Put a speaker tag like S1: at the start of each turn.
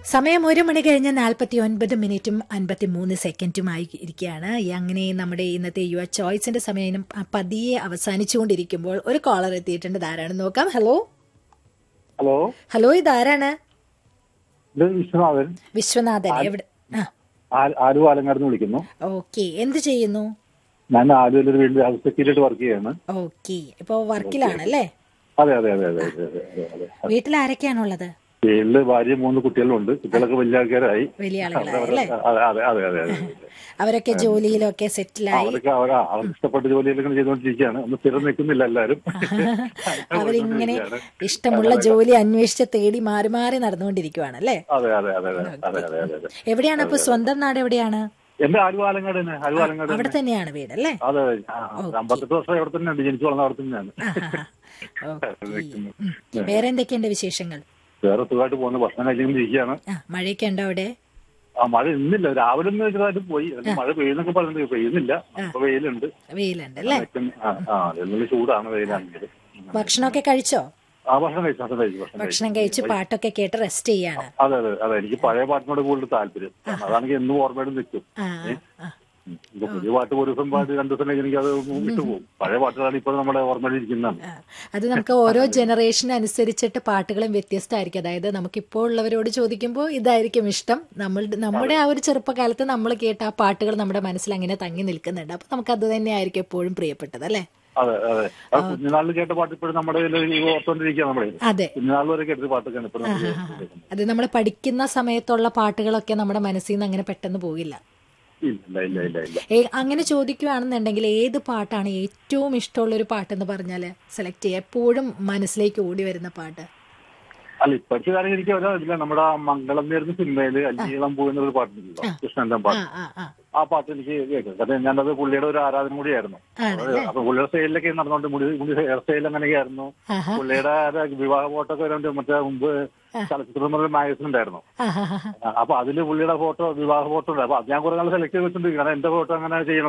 S1: സമയം ഒരു മണി കഴിഞ്ഞ് നാൽപ്പത്തി ഒൻപത് മിനിറ്റും അൻപത്തി മൂന്ന് സെക്കൻഡുമായി ഇരിക്കുകയാണ് ഈ അങ്ങനെ നമ്മുടെ ഇന്നത്തെ യുവ ചോയ്സിന്റെ സമയം പതിയെ അവസാനിച്ചുകൊണ്ടിരിക്കുമ്പോൾ ഒരു കോളർ എത്തിയിട്ടുണ്ട് ഇതാരാണെന്ന് നോക്കാം ഹലോ
S2: ഹലോ
S1: ഹലോ ഇതാരാണ്
S2: ഇത് വിശ്വനാഥൻ
S1: വിശ്വനാഥൻ എവിടെ ആ
S2: ആ- ആലു ആലങ്ങാട് വിളിക്കുന്നു
S1: ഓക്കെ എന്ത് ചെയ്യുന്നു
S2: ഞാൻ ആലുവിൽ ഒരു വീട്ടിൽ ഹൗസ് സെക്യൂരിറ്റി വർക്ക് ചെയ്യാണ്
S1: ഓക്കെ ഇപ്പോ വർക്കിലാണല്ലേ
S2: അതെ അതെ അതെ അതെ അതെ അതെ അതെ അതെ
S1: വീട്ടിൽ ആരൊക്കെയാണുള്ളത്
S2: വീട്ടില് ഭാര്യ മൂന്ന് കുട്ടികളുണ്ട് കുട്ടികളൊക്കെ വലിയ ആൾക്കാരായി
S1: വലിയ
S2: അവര്
S1: ആളുകളായി അല്ലേ
S2: അതെ അതെ അതെ അതെ അതെ
S1: അവരൊക്കെ ജോലിയിലൊക്കെ സെറ്റിലായി
S2: അവർക്ക് അവർ അവർക്ക് ഇഷ്ടപ്പെട്ട ജോലിയിലൊക്കെ ചെയ്തുകൊണ്ടിരിക്കുകയാണ് ഒന്ന് സ്ഥിരം നിൽക്കുന്നില്ല എല്ലാവരും
S1: അവരിങ്ങനെ ഇഷ്ടമുള്ള ജോലി അന്വേഷിച്ച് തേടി മാറി മാറി നടന്നുകൊണ്ടിരിക്കുവാണ് അല്ലേ
S2: അതെ അതെ അതെ അതെ അതെ അതെ അതെ അതെ
S1: എവിടെയാണ് അപ്പൊ സ്വന്തം നാട് എവിടെയാണ്
S2: എന്റെ ആലു ആലങ്ങാട് തന്നെ ആലു ആലങ്ങാട്
S1: അവിടെ തന്നെയാണ് വീട് അല്ലേ
S2: അതെ അതെ ആ, അമ്പത്തെട്ട് വർഷം അവിടെ തന്നെയുണ്ട് ജനിച്ചു വളർന്ന അവിടെ തന്നെയാണ്
S1: ഓക്കെ വേറെ എന്തൊക്കെയുണ്ട് വിശേഷങ്ങൾ
S2: വേറെ സുഖമായിട്ട് പോകുന്നു ഭക്ഷണം കഴിച്ചുകൊണ്ടിരിക്കുകയാണ്
S1: ആ മഴയൊക്കെ ഉണ്ടോ അവിടെ
S2: ആ മഴ ഇന്നില്ല രാവിലെ ഒന്ന് ചെറുതായിട്ട് പോയി എന്നിട്ട് മഴ പെയ്യുന്നൊക്കെ പറഞ്ഞിട്ട് പെയ്യുന്നില്ല ഇപ്പൊ വെയിലുണ്ട്
S1: വെയിലുണ്ട് അല്ലേ
S2: ആ ആ എന്നുള്ള ചൂടാണ് വെയിലാണെങ്കിൽ
S1: ഭക്ഷണമൊക്കെ കഴിച്ചോ
S2: ആ ഭക്ഷണം കഴിച്ചു ഭക്ഷണം കഴിച്ചു ഭക്ഷണം കഴിച്ചു
S1: ഭക്ഷണം കഴിച്ച് പാട്ടൊക്കെ കേട്ട് റെസ്റ്റ് ചെയ്യാണ്
S2: അതെ അതെ അതെ എനിക്ക് പഴയ പാട്ടിനോട് കൂടുതൽ താല്പര്യം കാരണം അതാണെങ്കിൽ എന്നും ഓർമ്മയോട് നിൽക്കും
S1: ആ ആ, ആ.
S2: ഉം. ഇപ്പൊ പുതിയ പാട്ട് ഒരു ദിവസം പാട്ട് രണ്ടു ദിവസം കഴിഞ്ഞ് എനിക്ക് അത് വിട്ടുപോകും പഴയ പാട്ടുകളാണ് ഇപ്പോൾ നമ്മുടെ ഓർമ്മയിൽ ഇരിക്കുന്നതാണ്
S1: ആ, അത് നമുക്ക് ഓരോ ജനറേഷൻ അനുസരിച്ചിട്ട് പാട്ടുകളും വ്യത്യസ്തമായിരിക്കും അതായത് നമുക്കിപ്പോൾ ഉള്ളവരോട് ചോദിക്കുമ്പോൾ ഇതായിരിക്കും ഇഷ്ടം നമ്മൾ നമ്മുടെ ആ ഒരു ചെറുപ്പകാലത്ത് നമ്മൾ കേട്ട ആ പാട്ടുകൾ നമ്മുടെ മനസ്സിൽ അങ്ങനെ തങ്ങി നിൽക്കുന്നുണ്ട് അപ്പൊ നമുക്ക് അത് തന്നെ ആയിരിക്കും എപ്പോഴും പ്രിയപ്പെട്ടത് അല്ലേ
S2: അതെ അതെ ആ കുഞ്ഞുനാളിൽ കേട്ട പാട്ട് ഇപ്പോഴും നമ്മുടെ കയ്യിൽ ഈ ഓർത്തോണ്ടിരിക്കുക നമ്മളെ
S1: അതെ
S2: കുഞ്ഞുനാൾ വരെ കേട്ടൊരു പാട്ടൊക്കെയാണ് ഇപ്പോഴും നമ്മൾ കേൾക്കുന്നത്.
S1: അത് നമ്മൾ പഠിക്കുന്ന സമയത്തുള്ള പാട്ടുകളൊക്കെ നമ്മുടെ മനസ്സിൽ നിന്ന് അങ്ങനെ പെട്ടെന്ന് പോകില്ല
S2: ഇല്ല ഇല്ല ഇല്ല ഇല്ല
S1: ഏ, അങ്ങനെ ചോദിക്കുകയാണെന്നുണ്ടെങ്കിൽ ഏത് പാട്ടാണ് ഏറ്റവും ഇഷ്ടമുള്ള ഒരു പാട്ടെന്ന് പറഞ്ഞാൽ സെലക്ട് ചെയ്യുക എപ്പോഴും മനസ്സിലേക്ക് ഓടി വരുന്ന പാട്ട്
S2: അല്ല ഇപ്പോഴത്തെ കാര്യം എനിക്ക് വരാൻ ഇല്ല നമ്മുടെ ആ മംഗളം നേരുന്ന സിനിമയില് അല്ലീളം പൂ എന്നൊരു പാട്ടുണ്ടല്ലോ കൃഷ്ണന്റെ
S1: ആ
S2: പാട്ട്
S1: ആ ആ
S2: ആ പാട്ട് എനിക്ക് കേൾക്കും കാരണം ഞാനത് പുള്ളിയുടെ ഒരു ആരാധന കൂടിയായിരുന്നു
S1: ആണല്ലേ
S2: അപ്പൊ പുള്ളിയുടെ സ്റ്റൈലിലൊക്കെ നടന്നുകൊണ്ട് മുടി മുടി ഹെയർ സ്റ്റൈൽ അങ്ങനെയൊക്കെയായിരുന്നു
S1: ആഹാ.
S2: പുള്ളിയുടെ ഒരു വിവാഹ ഫോട്ടോക്കെ വരുന്നുണ്ട് മറ്റേ മുമ്പ് ചലച്ചിത്രം എന്നൊരു മാഗസിൻ ഉണ്ടായിരുന്നു
S1: ആ ആ ആ
S2: അപ്പൊ അതില് പുള്ളിയുടെ ഫോട്ടോ വിവാഹ ഫോട്ടോ ഉണ്ട് അപ്പൊ അത് ഞാൻ കുറെ നാൾ സെലക്ട് ചെയ്ത് വെച്ചിട്ടുണ്ട് കാരണം എന്റെ ഫോട്ടോ അങ്ങനെ ചെയ്യണം